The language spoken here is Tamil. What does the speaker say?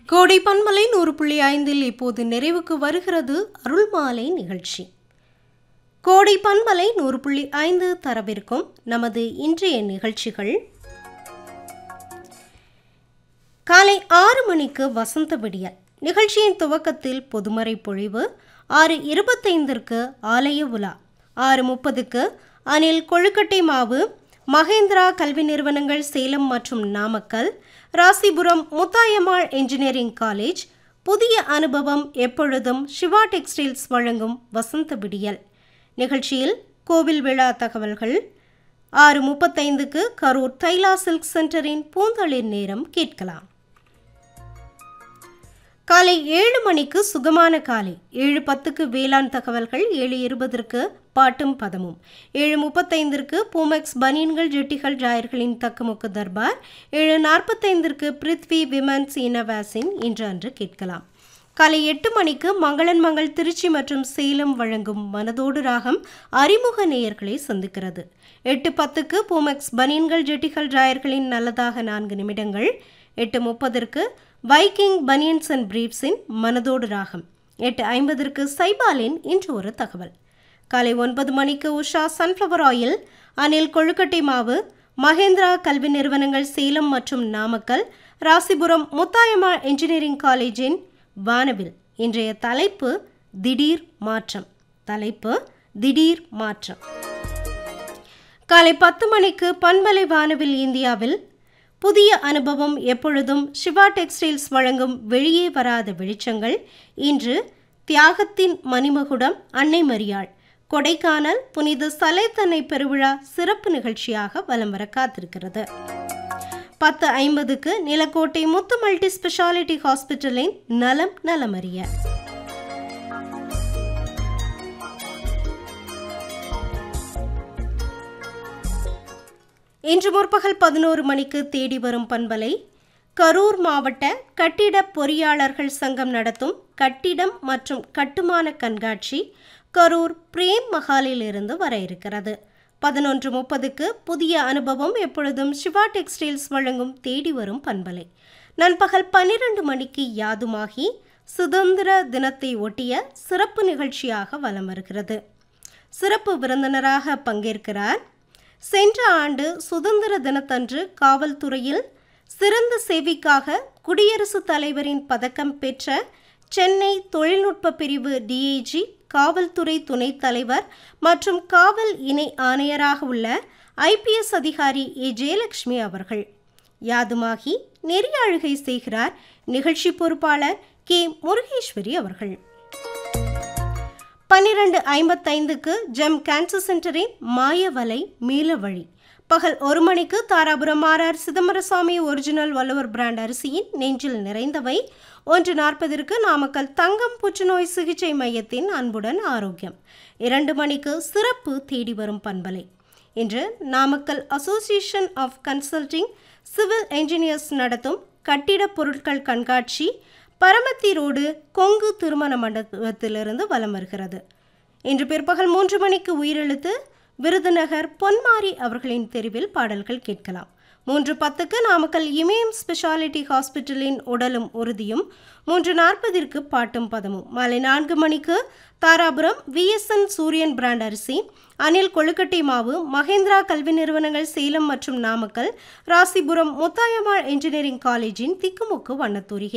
கோடை பன்மலை நூறு புள்ளி ஐந்தில் இப்போது நிறைவுக்கு வருகிறது அருள்மாலை நிகழ்ச்சி கோடை பன்மலை நூறு புள்ளி ஐந்து தரவிருக்கும் நமது இன்றைய நிகழ்ச்சிகள் காலை ஆறு மணிக்கு வசந்த விடியல் நிகழ்ச்சியின் துவக்கத்தில் பொதுமறை பொழிவு ஆறு இருபத்தைந்திற்கு ஆலய உலா ஆறு முப்பதுக்கு அனில் கொழுக்கட்டை மாவு மகேந்திரா கல்வி நிறுவனங்கள் சேலம் மற்றும் நாமக்கல் ராசிபுரம் முத்தாயம்மாள் என்ஜினியரிங் காலேஜ் புதிய அனுபவம் எப்பொழுதும் சிவா டெக்ஸ்டைல்ஸ் வழங்கும் வசந்த விடியல் நிகழ்ச்சியில் கோவில் விழா தகவல்கள் ஆறு முப்பத்தைந்துக்கு கரூர் தைலா சில்க் சென்டரின் பூந்தளிர் நேரம் கேட்கலாம் காலை ஏழு மணிக்கு சுகமான காலை ஏழு பத்துக்கு வேளாண் தகவல்கள் ஏழு இருபதற்கு பாட்டும் பதமும் ஏழு முப்பத்தைந்திற்கு பூமெக்ஸ் பனியன்கள் ஜெட்டிகள் ஜாயர்களின் தக்கமுக்கு தர்பார் ஏழு நாற்பத்தைந்திற்கு பிருத்வி விமன்ஸ் இனவாசின் இன்று அன்று கேட்கலாம் காலை எட்டு மணிக்கு மங்களன் மங்கள் திருச்சி மற்றும் சேலம் வழங்கும் மனதோடு ராகம் அறிமுக நேயர்களை சந்திக்கிறது எட்டு பத்துக்கு பூமெக்ஸ் பனியன்கள் ஜெட்டிகள் ஜாயர்களின் நல்லதாக நான்கு நிமிடங்கள் எட்டு முப்பதற்கு வைக்கிங் பனியன்ஸ் அண்ட் பிரீப்ஸின் மனதோடு ராகம் எட்டு ஐம்பதற்கு சைபாலின் இன்று ஒரு தகவல் காலை ஒன்பது மணிக்கு உஷா சன்ஃப்ளவர் ஆயில் அனில் கொழுக்கட்டை மாவு மகேந்திரா கல்வி நிறுவனங்கள் சேலம் மற்றும் நாமக்கல் ராசிபுரம் முத்தாயம்மா என்ஜினியரிங் காலேஜின் வானவில் இன்றைய தலைப்பு திடீர் மாற்றம் தலைப்பு திடீர் மாற்றம் காலை பத்து மணிக்கு பண்பலை வானவில் இந்தியாவில் புதிய அனுபவம் எப்பொழுதும் சிவா டெக்ஸ்டைல்ஸ் வழங்கும் வெளியே வராத வெளிச்சங்கள் இன்று தியாகத்தின் மணிமகுடம் அன்னை மரியாள் கொடைக்கானல் புனித சலைத்தன்னை பெருவிழா சிறப்பு நிகழ்ச்சியாக வலம் வர காத்திருக்கிறது பத்து ஐம்பதுக்கு நிலக்கோட்டை முத்து மல்டி ஸ்பெஷாலிட்டி ஹாஸ்பிட்டலின் நலம் நலமறிய இன்று முற்பகல் பதினோரு மணிக்கு தேடி வரும் பண்பலை கரூர் மாவட்ட கட்டிட பொறியாளர்கள் சங்கம் நடத்தும் கட்டிடம் மற்றும் கட்டுமான கண்காட்சி கரூர் பிரேம் மஹாலில் இருந்து வர இருக்கிறது பதினொன்று முப்பதுக்கு புதிய அனுபவம் எப்பொழுதும் சிவா டெக்ஸ்டைல்ஸ் வழங்கும் தேடி வரும் பண்பலை நண்பகல் பன்னிரண்டு மணிக்கு யாதுமாகி சுதந்திர தினத்தை ஒட்டிய சிறப்பு நிகழ்ச்சியாக வலம் வருகிறது சிறப்பு விருந்தினராக பங்கேற்கிறார் சென்ற ஆண்டு சுதந்திர தினத்தன்று காவல்துறையில் சிறந்த சேவைக்காக குடியரசுத் தலைவரின் பதக்கம் பெற்ற சென்னை தொழில்நுட்ப பிரிவு டிஐஜி காவல்துறை துணைத் தலைவர் மற்றும் காவல் இணை ஆணையராக உள்ள ஐபிஎஸ் அதிகாரி ஏ ஜெயலட்சுமி அவர்கள் யாதுமாகி நெறியாழுகை செய்கிறார் நிகழ்ச்சி பொறுப்பாளர் கே முருகேஸ்வரி அவர்கள் பன்னிரண்டு ஐம்பத்தைந்துக்கு ஜெம் கேன்சர் சென்டரின் மாயவலை மீளவழி பகல் ஒரு மணிக்கு Dharapuram RR Chidambarasamy original Valluvar brand அரிசியின் நெஞ்சில் நிறைந்தவை ஒன்று நாற்பதிற்கு நாமக்கல் தங்கம் புற்றுநோய் சிகிச்சை மையத்தின் அன்புடன் ஆரோக்கியம் இரண்டு மணிக்கு சிறப்பு தேடி வரும் பண்பலை இன்று Namakkal association of consulting civil engineers நடத்தும் கட்டிடப் பொருட்கள் கண்காட்சி பரமத்தி ரோடு கொங்கு திருமண மண்டபத்திலிருந்து வலம் வருகிறது இன்று பிற்பகல் மூன்று மணிக்கு உயிரெழுத்து விருதுநகர் பொன்மாரி அவர்களின் தெருவில் பாடல்கள் கேட்கலாம் மூன்று பத்துக்கு நாமக்கல் இமயம் ஸ்பெஷாலிட்டி ஹாஸ்பிட்டலின் உடலும் உறுதியும் மூன்று நாற்பதிற்கு பாட்டும் பதமும் மாலை நான்கு மணிக்கு தாராபுரம் விஎஸ்என் சூரியன் பிராண்ட் அரிசி அனில் கொழுக்கட்டை மாவு மகேந்திரா கல்வி நிறுவனங்கள் சேலம் மற்றும் நாமக்கல் ராசிபுரம் முத்தாயம்மாள் என்ஜினியரிங் காலேஜின் திக்குமுக்கு வண்ணத்தூரிகை